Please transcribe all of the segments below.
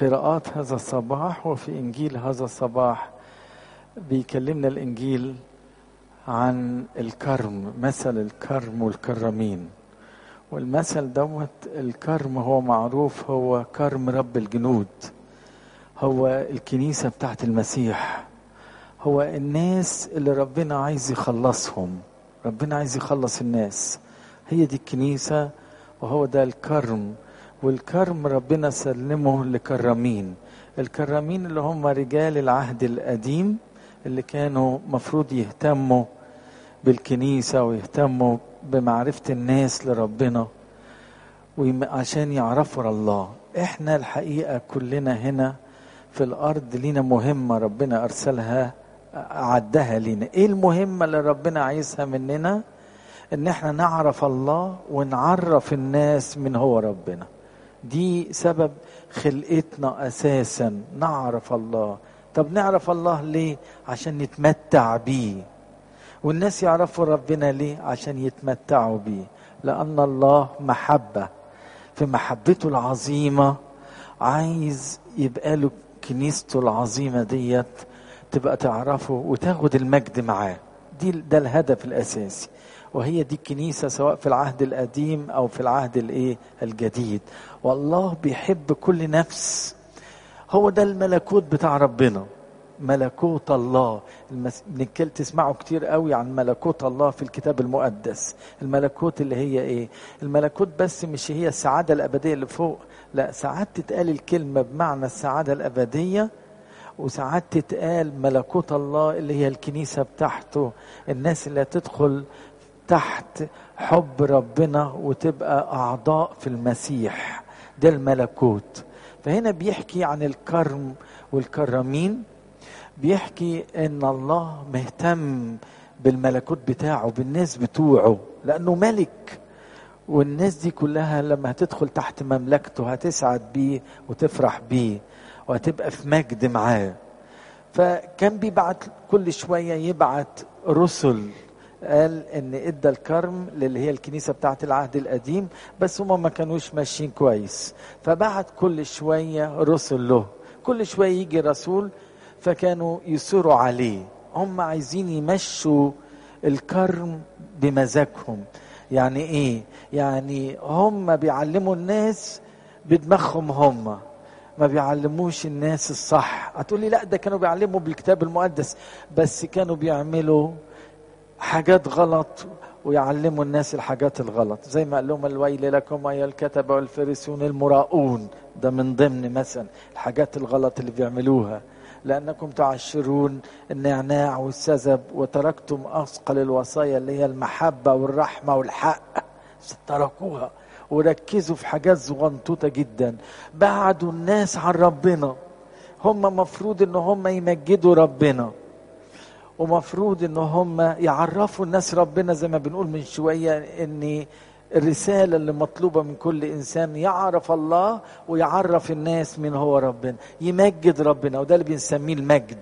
قراءات هذا الصباح وفي إنجيل هذا الصباح بيكلمنا الإنجيل عن الكرم مثل الكرم والكرمين والمثل دوت الكرم هو معروف هو كرم رب الجنود هو الكنيسة بتاعت المسيح هو الناس اللي ربنا عايز يخلصهم ربنا عايز يخلص الناس هي دي الكنيسة وهو ده الكرم والكرم ربنا سلمه لكرمين الكرمين اللي هم رجال العهد القديم اللي كانوا مفروض يهتموا بالكنيسة ويهتموا بمعرفة الناس لربنا عشان يعرفوا الله احنا الحقيقة كلنا هنا في الأرض لينا مهمة ربنا أرسلها عدها لينا ايه المهمة اللي ربنا عايزها مننا ان احنا نعرف الله ونعرف الناس من هو ربنا دي سبب خلقتنا اساسا نعرف الله طب نعرف الله ليه عشان نتمتع بيه والناس يعرفوا ربنا ليه عشان يتمتعوا بيه لان الله محبه في محبته العظيمه عايز يبقى له كنيسته العظيمه ديت تبقى تعرفه وتاخد المجد معاه دي ده الهدف الاساسي وهي دي الكنيسه سواء في العهد القديم او في العهد الايه الجديد والله بيحب كل نفس هو ده الملكوت بتاع ربنا ملكوت الله المس... تسمعوا كتير قوي عن ملكوت الله في الكتاب المقدس الملكوت اللي هي ايه الملكوت بس مش هي السعادة الأبدية اللي فوق لا ساعات تتقال الكلمة بمعنى السعادة الأبدية وساعات تتقال ملكوت الله اللي هي الكنيسة بتاعته الناس اللي هتدخل تحت حب ربنا وتبقى أعضاء في المسيح ده الملكوت فهنا بيحكي عن الكرم والكرمين بيحكي ان الله مهتم بالملكوت بتاعه بالناس بتوعه لانه ملك والناس دي كلها لما هتدخل تحت مملكته هتسعد بيه وتفرح بيه وهتبقى في مجد معاه فكان بيبعت كل شوية يبعت رسل قال ان ادى الكرم اللي هي الكنيسة بتاعت العهد القديم بس هم ما كانوش ماشيين كويس فبعت كل شوية رسل له كل شوية يجي رسول فكانوا يصروا عليه هم عايزين يمشوا الكرم بمزاجهم يعني ايه يعني هم بيعلموا الناس بدماغهم هم ما بيعلموش الناس الصح هتقولي لا ده كانوا بيعلموا بالكتاب المقدس بس كانوا بيعملوا حاجات غلط ويعلموا الناس الحاجات الغلط زي ما قال لهم الويل لكم ايها الكتبه والفريسون المراؤون ده من ضمن مثلا الحاجات الغلط اللي بيعملوها لأنكم تعشرون النعناع والسذب وتركتم أثقل الوصايا اللي هي المحبة والرحمة والحق تركوها وركزوا في حاجات زغنطوطة جدا بعدوا الناس عن ربنا هم مفروض ان هم يمجدوا ربنا ومفروض ان هم يعرفوا الناس ربنا زي ما بنقول من شوية ان الرسالة اللي مطلوبة من كل إنسان يعرف الله ويعرف الناس من هو ربنا يمجد ربنا وده اللي بنسميه المجد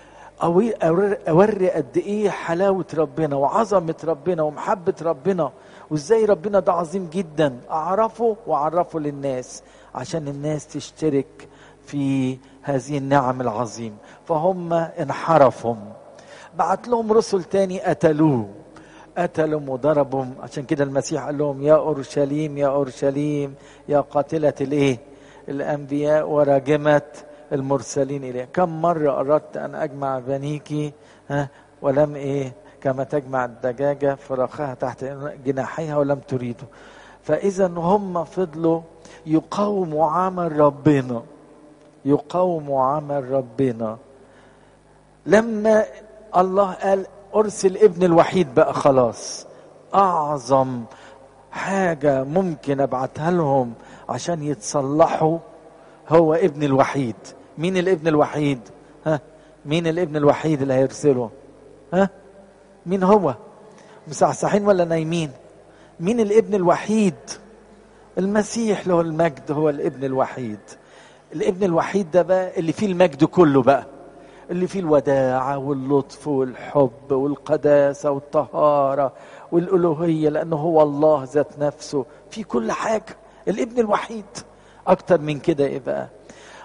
أوري قد إيه حلاوة ربنا وعظمة ربنا ومحبة ربنا وإزاي ربنا ده عظيم جدا أعرفه وأعرفه للناس عشان الناس تشترك في هذه النعم العظيمة فهم انحرفهم بعت لهم رسل تاني قتلوه قتلهم وضربهم عشان كده المسيح قال لهم يا اورشليم يا اورشليم يا قاتله الايه الانبياء وراجمه المرسلين اليه كم مره اردت ان اجمع بنيك ها ولم ايه كما تجمع الدجاجه فراخها تحت جناحيها ولم تريدوا فاذا هم فضلوا يقاوموا عمل ربنا يقاوموا عمل ربنا لما الله قال ارسل ابن الوحيد بقى خلاص اعظم حاجه ممكن ابعتها لهم عشان يتصلحوا هو ابن الوحيد مين الابن الوحيد ها مين الابن الوحيد اللي هيرسله ها مين هو مصحصحين ولا نايمين مين الابن الوحيد المسيح له المجد هو الابن الوحيد الابن الوحيد ده بقى اللي فيه المجد كله بقى اللي فيه الوداعة واللطف والحب والقداسة والطهارة والألوهية لأنه هو الله ذات نفسه في كل حاجة الابن الوحيد أكتر من كده إيه بقى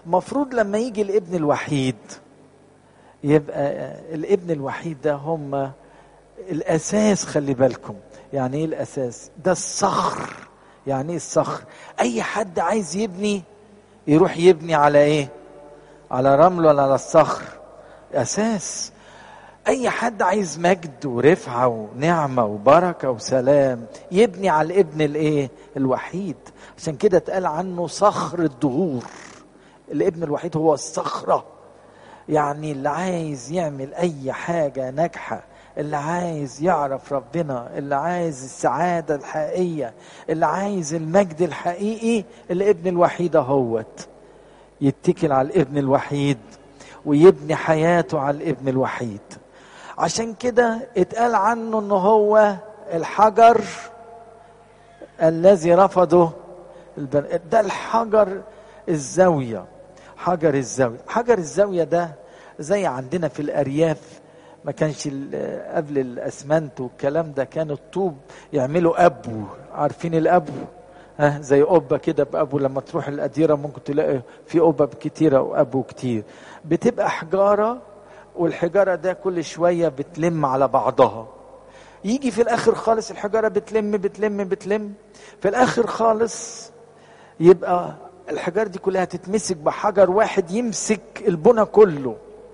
مفروض لما يجي الابن الوحيد يبقى الابن الوحيد ده هم الاساس خلي بالكم يعني ايه الاساس ده الصخر يعني ايه الصخر اي حد عايز يبني يروح يبني على ايه على رمل ولا على الصخر اساس اي حد عايز مجد ورفعه ونعمه وبركه وسلام يبني على الابن الايه الوحيد عشان كده اتقال عنه صخر الدهور الابن الوحيد هو الصخره يعني اللي عايز يعمل اي حاجه ناجحه اللي عايز يعرف ربنا اللي عايز السعاده الحقيقيه اللي عايز المجد الحقيقي الابن الوحيد اهوت يتكل على الابن الوحيد ويبني حياته على الابن الوحيد عشان كده اتقال عنه ان هو الحجر الذي رفضه البن... ده الحجر الزاويه حجر الزاويه حجر الزاويه ده زي عندنا في الارياف ما كانش قبل الاسمنت والكلام ده كان الطوب يعملوا ابو عارفين الابو ها زي قبه كده بابو لما تروح الاديره ممكن تلاقي في قبب كتيره وابو كتير بتبقى حجاره والحجاره ده كل شويه بتلم على بعضها يجي في الاخر خالص الحجاره بتلم بتلم بتلم في الاخر خالص يبقى الحجار دي كلها تتمسك بحجر واحد يمسك البنى كله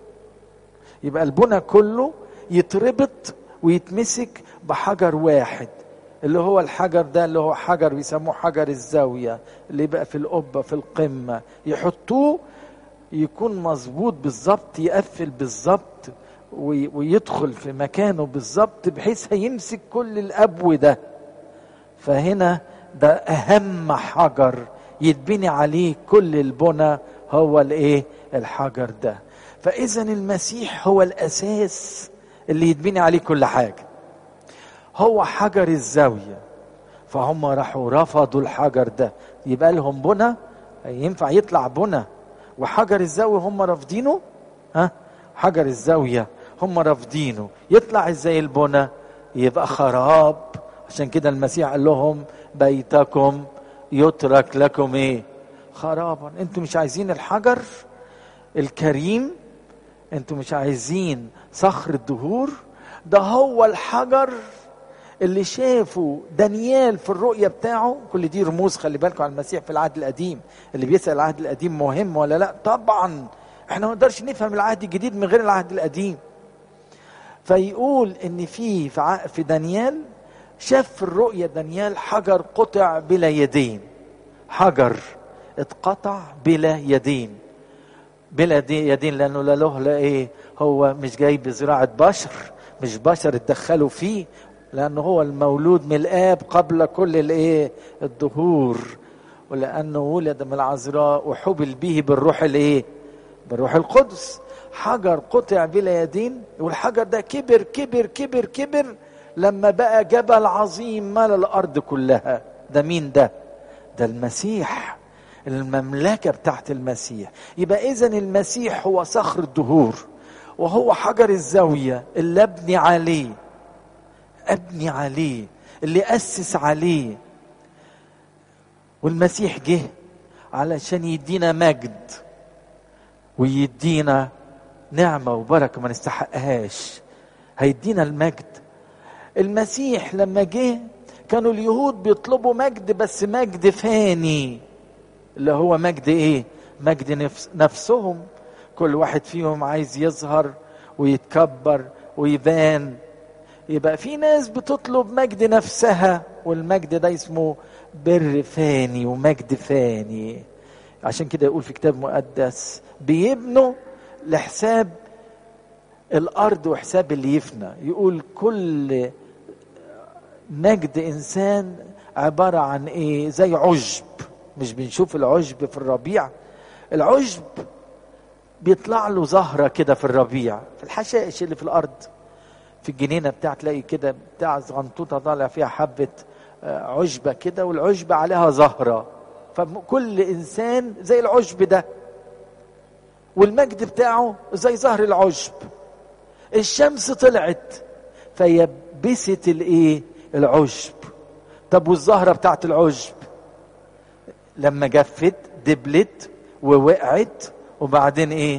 يبقى البنى كله يتربط ويتمسك بحجر واحد اللي هو الحجر ده اللي هو حجر بيسموه حجر الزاوية اللي يبقى في القبة في القمة يحطوه يكون مظبوط بالظبط يقفل بالظبط ويدخل في مكانه بالظبط بحيث هيمسك كل الأبو ده فهنا ده أهم حجر يتبني عليه كل البنى هو الايه الحجر ده فاذا المسيح هو الاساس اللي يتبني عليه كل حاجه هو حجر الزاويه فهم راحوا رفضوا الحجر ده يبقى لهم بنى ينفع يطلع بنى وحجر الزاويه هم رافضينه ها حجر الزاويه هم رافضينه يطلع ازاي البنى يبقى خراب عشان كده المسيح قال لهم بيتكم يترك لكم ايه خرابا انتوا مش عايزين الحجر الكريم انتوا مش عايزين صخر الدهور ده هو الحجر اللي شافه دانيال في الرؤية بتاعه كل دي رموز خلي بالكم على المسيح في العهد القديم اللي بيسأل العهد القديم مهم ولا لا طبعا احنا ما نقدرش نفهم العهد الجديد من غير العهد القديم فيقول ان في في دانيال شاف في الرؤية دانيال حجر قطع بلا يدين حجر اتقطع بلا يدين بلا يدين لانه لا له لا ايه هو مش جاي بزراعة بشر مش بشر اتدخلوا فيه لانه هو المولود من الاب قبل كل الايه الدهور ولانه ولد من العذراء وحبل به بالروح الايه بالروح القدس حجر قطع بلا يدين والحجر ده كبر كبر كبر كبر لما بقى جبل عظيم مال الارض كلها ده مين ده ده المسيح المملكه بتاعت المسيح يبقى اذا المسيح هو صخر الدهور وهو حجر الزاويه اللي ابني عليه ابني عليه اللي اسس عليه والمسيح جه علشان يدينا مجد ويدينا نعمه وبركه ما نستحقهاش هيدينا المجد المسيح لما جه كانوا اليهود بيطلبوا مجد بس مجد فاني اللي هو مجد ايه مجد نفس نفسهم كل واحد فيهم عايز يظهر ويتكبر ويبان يبقى في ناس بتطلب مجد نفسها والمجد ده اسمه بر فاني ومجد فاني عشان كده يقول في كتاب مقدس بيبنوا لحساب الارض وحساب اللي يفنى يقول كل مجد انسان عباره عن ايه زي عشب مش بنشوف العشب في الربيع العشب بيطلع له زهره كده في الربيع في الحشائش اللي في الارض في الجنينه بتاع تلاقي كده بتاع صغنطوطه طالع فيها حبه عشبه كده والعشبه عليها زهره فكل انسان زي العشب ده والمجد بتاعه زي زهر العشب الشمس طلعت فيبست الايه العشب طب والزهره بتاعت العشب لما جفت دبلت ووقعت وبعدين ايه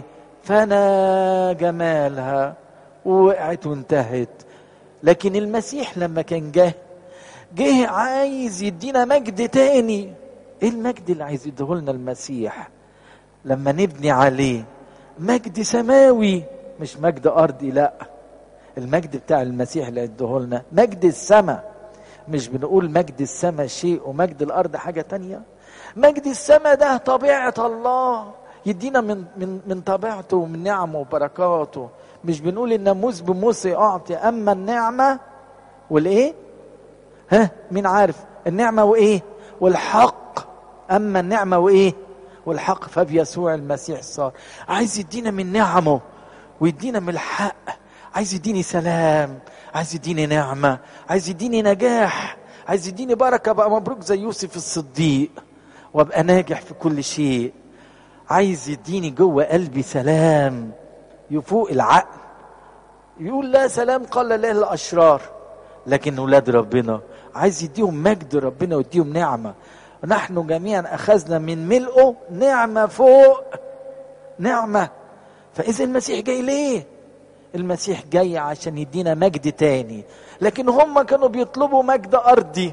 فنى جمالها ووقعت وانتهت لكن المسيح لما كان جه جه عايز يدينا مجد تاني ايه المجد اللي عايز يديهولنا المسيح لما نبني عليه مجد سماوي مش مجد ارضي لا المجد بتاع المسيح اللي اديهولنا مجد السماء مش بنقول مجد السماء شيء ومجد الارض حاجه تانية مجد السماء ده طبيعه الله يدينا من من من طبيعته ومن نعمه وبركاته مش بنقول الناموس بموسى اعطي اما النعمه والايه ها مين عارف النعمه وايه والحق اما النعمه وايه والحق فبيسوع المسيح صار عايز يدينا من نعمه ويدينا من الحق عايز يديني سلام عايز يديني نعمه عايز يديني نجاح عايز يديني بركه بقى مبروك زي يوسف الصديق وابقى ناجح في كل شيء عايز يديني جوه قلبي سلام يفوق العقل يقول لا سلام قال لا الاشرار لكن اولاد ربنا عايز يديهم مجد ربنا ويديهم نعمه نحن جميعا اخذنا من ملئه نعمه فوق نعمه فاذا المسيح جاي ليه المسيح جاي عشان يدينا مجد تاني لكن هم كانوا بيطلبوا مجد ارضي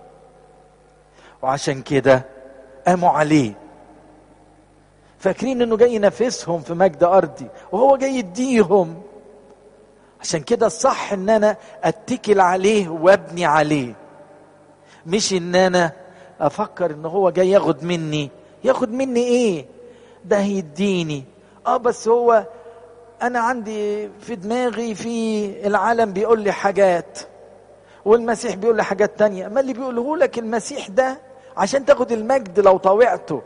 وعشان كده قاموا عليه فاكرين انه جاي ينافسهم في مجد ارضي وهو جاي يديهم عشان كده الصح ان انا اتكل عليه وابني عليه مش ان انا افكر ان هو جاي ياخد مني ياخد مني ايه ده هيديني اه بس هو انا عندي في دماغي في العالم بيقول لي حاجات والمسيح بيقول لي حاجات تانية ما اللي بيقوله لك المسيح ده عشان تاخد المجد لو طوعته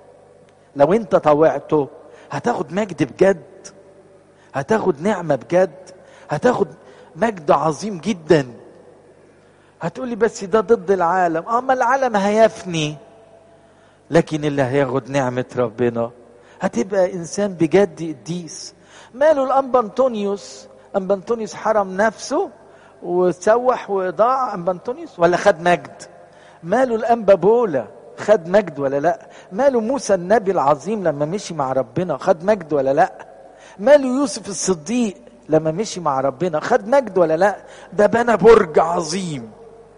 لو انت طوعته هتاخد مجد بجد هتاخد نعمة بجد هتاخد مجد عظيم جدا هتقولي بس ده ضد العالم اما العالم هيفني لكن اللي هياخد نعمة ربنا هتبقى انسان بجد قديس ماله الانبا انطونيوس انبا انطونيوس حرم نفسه وسوح وضاع انبا انطونيوس ولا خد مجد ماله الانبا بولا خد مجد ولا لا ماله موسى النبي العظيم لما مشي مع ربنا خد مجد ولا لا ماله يوسف الصديق لما مشي مع ربنا خد مجد ولا لا ده بنى برج عظيم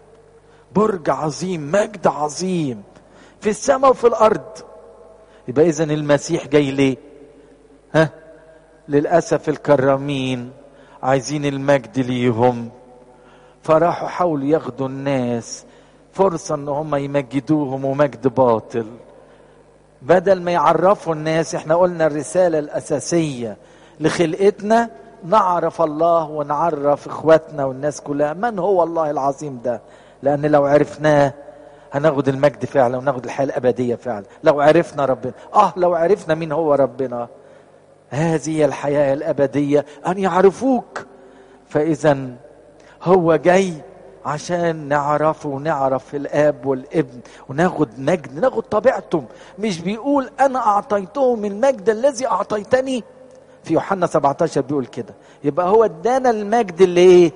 برج عظيم مجد عظيم في السماء وفي الارض يبقى اذا المسيح جاي ليه ها للاسف الكرامين عايزين المجد ليهم فراحوا حاولوا ياخدوا الناس فرصة ان هم يمجدوهم ومجد باطل بدل ما يعرفوا الناس احنا قلنا الرسالة الاساسية لخلقتنا نعرف الله ونعرف اخواتنا والناس كلها من هو الله العظيم ده لان لو عرفناه هناخد المجد فعلا وناخد الحياة الابدية فعلا لو عرفنا ربنا اه لو عرفنا مين هو ربنا هذه الحياة الابدية ان يعرفوك فاذا هو جاي عشان نعرفه ونعرف الاب والابن وناخد مجد ناخد طبيعتهم مش بيقول انا اعطيتهم المجد الذي اعطيتني في يوحنا 17 بيقول كده يبقى هو ادانا المجد اللي ايه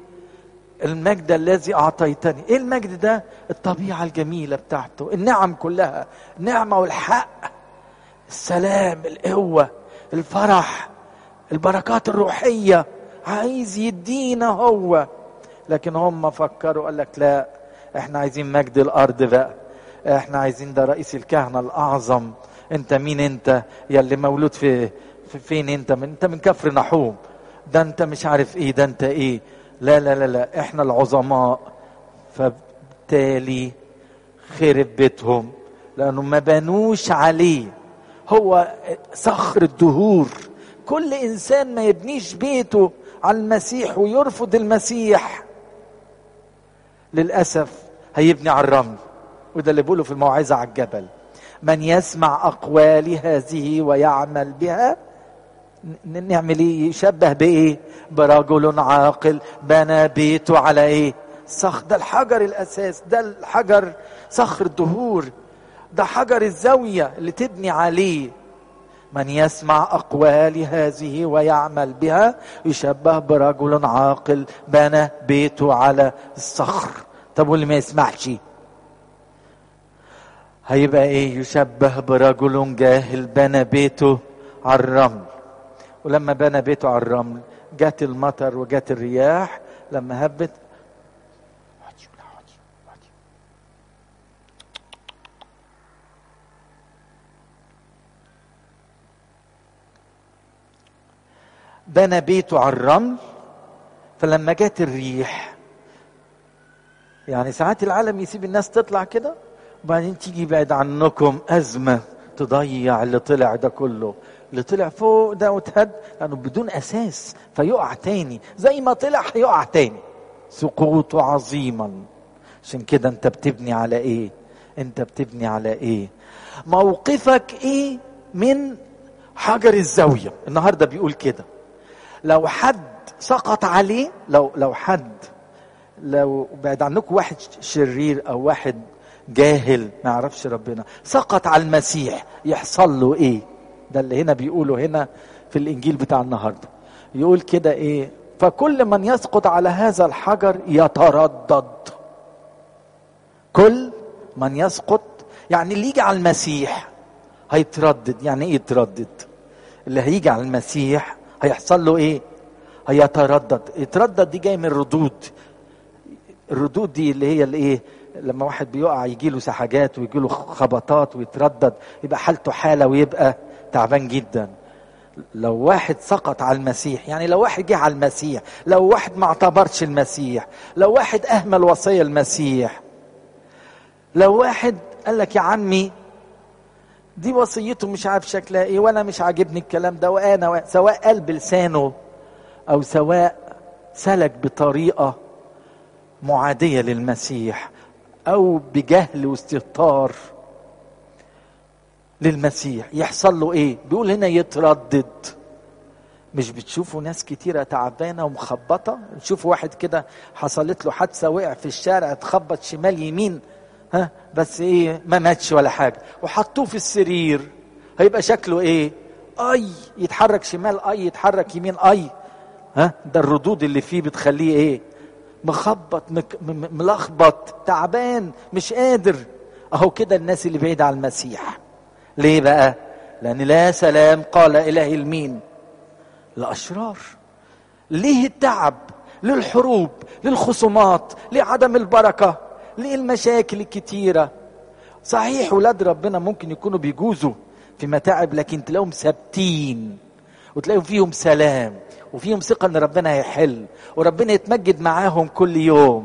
المجد الذي اعطيتني ايه المجد ده الطبيعه الجميله بتاعته النعم كلها النعمه والحق السلام القوه الفرح البركات الروحيه عايز يدينا هو لكن هم فكروا قال لك لا احنا عايزين مجد الارض بقى احنا عايزين ده رئيس الكهنه الاعظم انت مين انت يا اللي مولود في, في فين انت من انت من كفر نحوم ده انت مش عارف ايه ده انت ايه لا لا لا لا احنا العظماء فبالتالي خرب بيتهم لانه ما بنوش عليه هو صخر الدهور كل انسان ما يبنيش بيته على المسيح ويرفض المسيح للاسف هيبني على الرمل وده اللي بيقوله في الموعظه على الجبل من يسمع اقوالي هذه ويعمل بها نعمل ايه يشبه بايه برجل عاقل بنى بيته على ايه صخر ده الحجر الاساس ده الحجر صخر الدهور ده حجر الزاويه اللي تبني عليه من يسمع اقوال هذه ويعمل بها يشبه برجل عاقل بنى بيته على الصخر طب واللي ما يسمعش هيبقى ايه يشبه برجل جاهل بنى بيته على الرمل ولما بنى بيته على الرمل جت المطر وجت الرياح لما هبت بنى بيته على الرمل فلما جت الريح يعني ساعات العالم يسيب الناس تطلع كده وبعدين تيجي بعد عنكم أزمة تضيع اللي طلع ده كله اللي طلع فوق ده وتهد لأنه بدون أساس فيقع تاني زي ما طلع هيقع تاني سقوطه عظيما عشان كده انت بتبني على ايه انت بتبني على ايه موقفك ايه من حجر الزاوية النهاردة بيقول كده لو حد سقط عليه لو لو حد لو بعد عنكم واحد شرير او واحد جاهل ما يعرفش ربنا سقط على المسيح يحصل له ايه ده اللي هنا بيقوله هنا في الانجيل بتاع النهارده يقول كده ايه فكل من يسقط على هذا الحجر يتردد كل من يسقط يعني اللي يجي على المسيح هيتردد يعني ايه يتردد اللي هيجي على المسيح هيحصل له ايه هيتردد يتردد دي جاي من الردود الردود دي اللي هي الايه لما واحد بيقع يجي له سحاجات ويجي له خبطات ويتردد يبقى حالته حاله ويبقى تعبان جدا لو واحد سقط على المسيح يعني لو واحد جه على المسيح لو واحد ما اعتبرش المسيح لو واحد اهمل وصيه المسيح لو واحد قال لك يا عمي دي وصيته مش عارف شكلها ايه وانا مش عاجبني الكلام ده وانا سواء قال بلسانه او سواء سلك بطريقه معاديه للمسيح او بجهل واستهتار للمسيح يحصل له ايه بيقول هنا يتردد مش بتشوفوا ناس كتيرة تعبانة ومخبطة نشوف واحد كده حصلت له حادثة وقع في الشارع اتخبط شمال يمين ها بس ايه ما ماتش ولا حاجة وحطوه في السرير هيبقى شكله ايه اي يتحرك شمال اي يتحرك يمين اي ها ده الردود اللي فيه بتخليه ايه مخبط مك ملخبط تعبان مش قادر اهو كده الناس اللي بعيدة عن المسيح ليه بقى لان لا سلام قال اله المين الاشرار ليه التعب للحروب للخصومات لعدم البركه للمشاكل الكتيره صحيح ولاد ربنا ممكن يكونوا بيجوزوا في متاعب لكن تلاقيهم ثابتين وتلاقيهم فيهم سلام وفيهم ثقه ان ربنا هيحل وربنا يتمجد معاهم كل يوم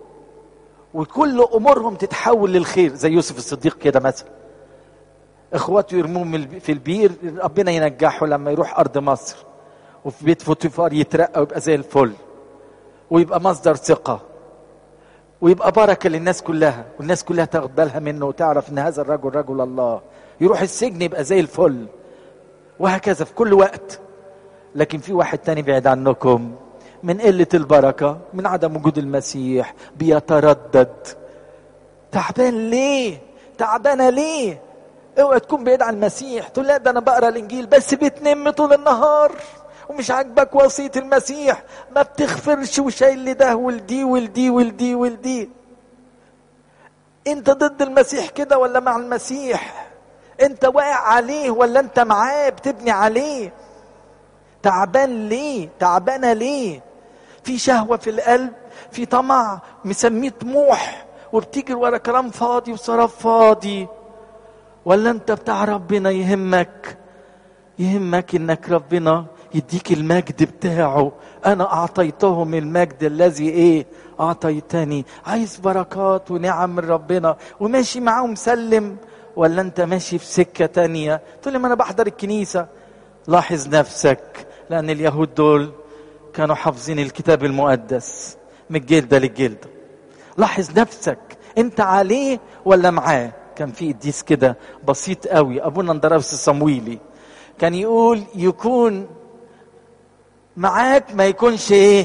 وكل امورهم تتحول للخير زي يوسف الصديق كده مثلا اخواته يرموهم في البير ربنا ينجحه لما يروح ارض مصر وفي بيت فوتيفار يترقى ويبقى زي الفل ويبقى مصدر ثقه ويبقى بركه للناس كلها والناس كلها تاخد بالها منه وتعرف ان هذا الرجل رجل الله يروح السجن يبقى زي الفل وهكذا في كل وقت لكن في واحد تاني بعيد عنكم من قله البركه من عدم وجود المسيح بيتردد تعبان ليه تعبانه ليه اوعى تكون بعيد عن المسيح تقول لا ده انا بقرا الانجيل بس بتنم طول النهار ومش عاجبك وصيه المسيح ما بتغفرش وشايل لده ولدي ولدي ولدي ولدي انت ضد المسيح كده ولا مع المسيح انت واقع عليه ولا انت معاه بتبني عليه تعبان ليه تعبانه ليه في شهوه في القلب في طمع مسميه طموح وبتيجي ورا كلام فاضي وصرف فاضي ولا انت بتاع ربنا يهمك يهمك انك ربنا يديك المجد بتاعه انا اعطيتهم المجد الذي ايه اعطيتني عايز بركات ونعم من ربنا وماشي معاه مسلم ولا انت ماشي في سكه تانية تقول لي ما انا بحضر الكنيسه لاحظ نفسك لان اليهود دول كانوا حافظين الكتاب المقدس من الجلده للجلده لاحظ نفسك انت عليه ولا معاه كان في قديس كده بسيط قوي ابونا اندراوس الصمويلي كان يقول يكون معاك ما يكونش ايه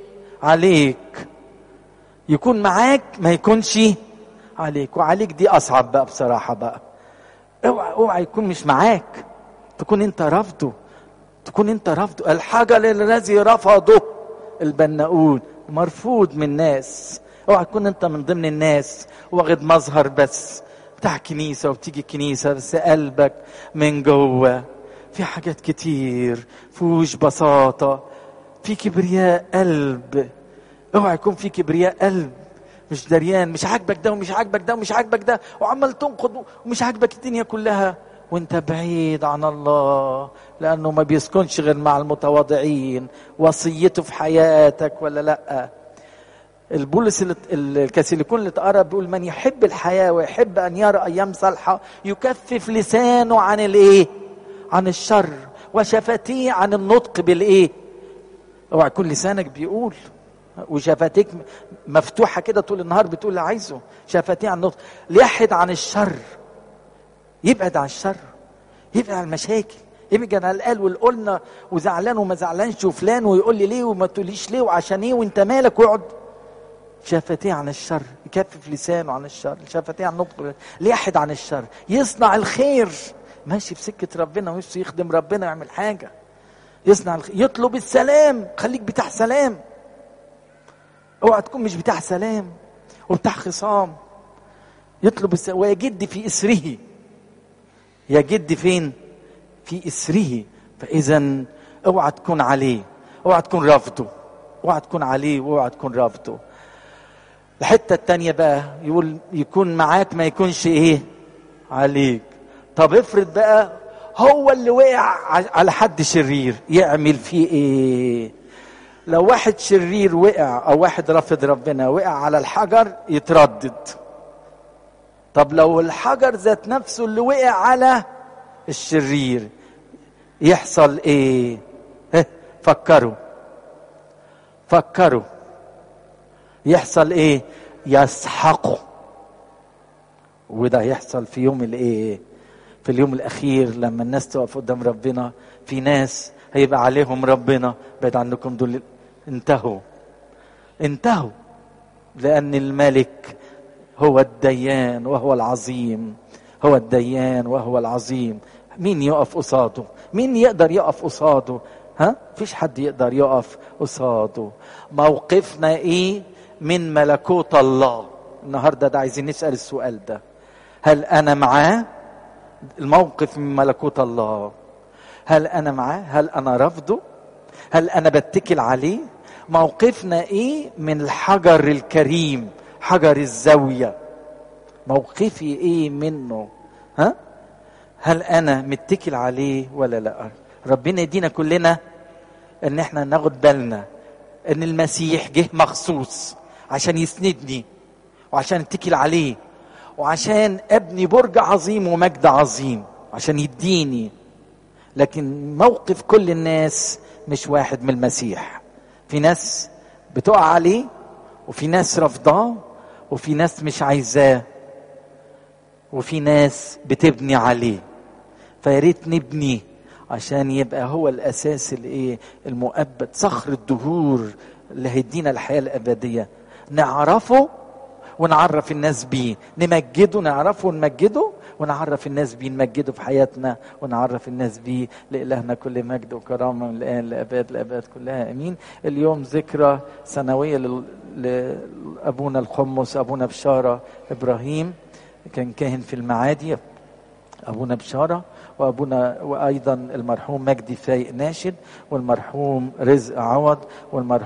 عليك يكون معاك ما يكونش عليك وعليك دي اصعب بقى بصراحه بقى اوعى اوعى يكون مش معاك تكون انت رافضه تكون انت رافضه الحاجه الذي رفضه البناؤون مرفوض من الناس اوعى تكون انت من ضمن الناس واخد مظهر بس بتاع كنيسة وبتيجي كنيسة بس قلبك من جوه في حاجات كتير فيهوش بساطة في كبرياء قلب اوعى يكون في كبرياء قلب مش دريان مش عاجبك ده ومش عاجبك ده ومش عاجبك ده وعمال تنقد ومش عاجبك الدنيا كلها وانت بعيد عن الله لانه ما بيسكنش غير مع المتواضعين وصيته في حياتك ولا لا البولس اللي الكاثوليكون اللي اتقرا بيقول من يحب الحياه ويحب ان يرى ايام صالحه يكفف لسانه عن الايه؟ عن الشر وشفتيه عن النطق بالايه؟ اوعى يكون لسانك بيقول وشفتيك مفتوحه كده طول النهار بتقول اللي عايزه شفتيه عن النطق ليحد عن الشر يبعد عن الشر يبعد عن المشاكل يبقى انا قال والقلنا وزعلان وما زعلانش وفلان ويقول لي ليه وما تقوليش ليه وعشان ايه وانت مالك ويقعد شفتيه عن الشر يكفف لسانه عن الشر شفتيه عن النطق ليحد عن الشر يصنع الخير ماشي في سكه ربنا ونفسه يخدم ربنا يعمل حاجه يصنع الخير يطلب السلام خليك بتاع سلام اوعى تكون مش بتاع سلام وبتاع خصام يطلب السلام ويجد في اسره يجد فين في اسره فاذا اوعى تكون عليه اوعى تكون رافضه اوعى تكون عليه واوعى تكون رافضه الحته التانية بقى يقول يكون معاك ما يكونش ايه عليك طب افرض بقى هو اللي وقع على حد شرير يعمل فيه ايه لو واحد شرير وقع او واحد رافض ربنا وقع على الحجر يتردد طب لو الحجر ذات نفسه اللي وقع على الشرير يحصل ايه فكروا فكروا يحصل ايه يسحقوا وده يحصل في يوم الايه في اليوم الاخير لما الناس تقف قدام ربنا في ناس هيبقى عليهم ربنا بعد عنكم دول انتهوا انتهوا لان الملك هو الديان وهو العظيم هو الديان وهو العظيم مين يقف قصاده مين يقدر يقف قصاده ها فيش حد يقدر يقف قصاده موقفنا ايه من ملكوت الله النهارده ده عايزين نسال السؤال ده هل انا معاه الموقف من ملكوت الله هل انا معاه هل انا رافضه هل انا بتكل عليه موقفنا ايه من الحجر الكريم حجر الزاويه موقفي ايه منه ها هل انا متكل عليه ولا لا ربنا يدينا كلنا ان احنا ناخد بالنا ان المسيح جه مخصوص عشان يسندني وعشان اتكل عليه وعشان ابني برج عظيم ومجد عظيم عشان يديني لكن موقف كل الناس مش واحد من المسيح في ناس بتقع عليه وفي ناس رافضاه وفي ناس مش عايزاه وفي ناس بتبني عليه فيا ريت نبني عشان يبقى هو الاساس الايه المؤبد صخر الدهور اللي هيدينا الحياه الابديه نعرفه ونعرف الناس بيه نمجده نعرفه ونمجده ونعرف الناس بيه نمجده في حياتنا ونعرف الناس بيه لإلهنا كل مجد وكرامة من الآن لأباد الأباد كلها أمين اليوم ذكرى سنوية لأبونا القمص أبونا بشارة إبراهيم كان كاهن في المعادي أبونا بشارة وأبونا وأيضا المرحوم مجدي فايق ناشد والمرحوم رزق عوض والمرحوم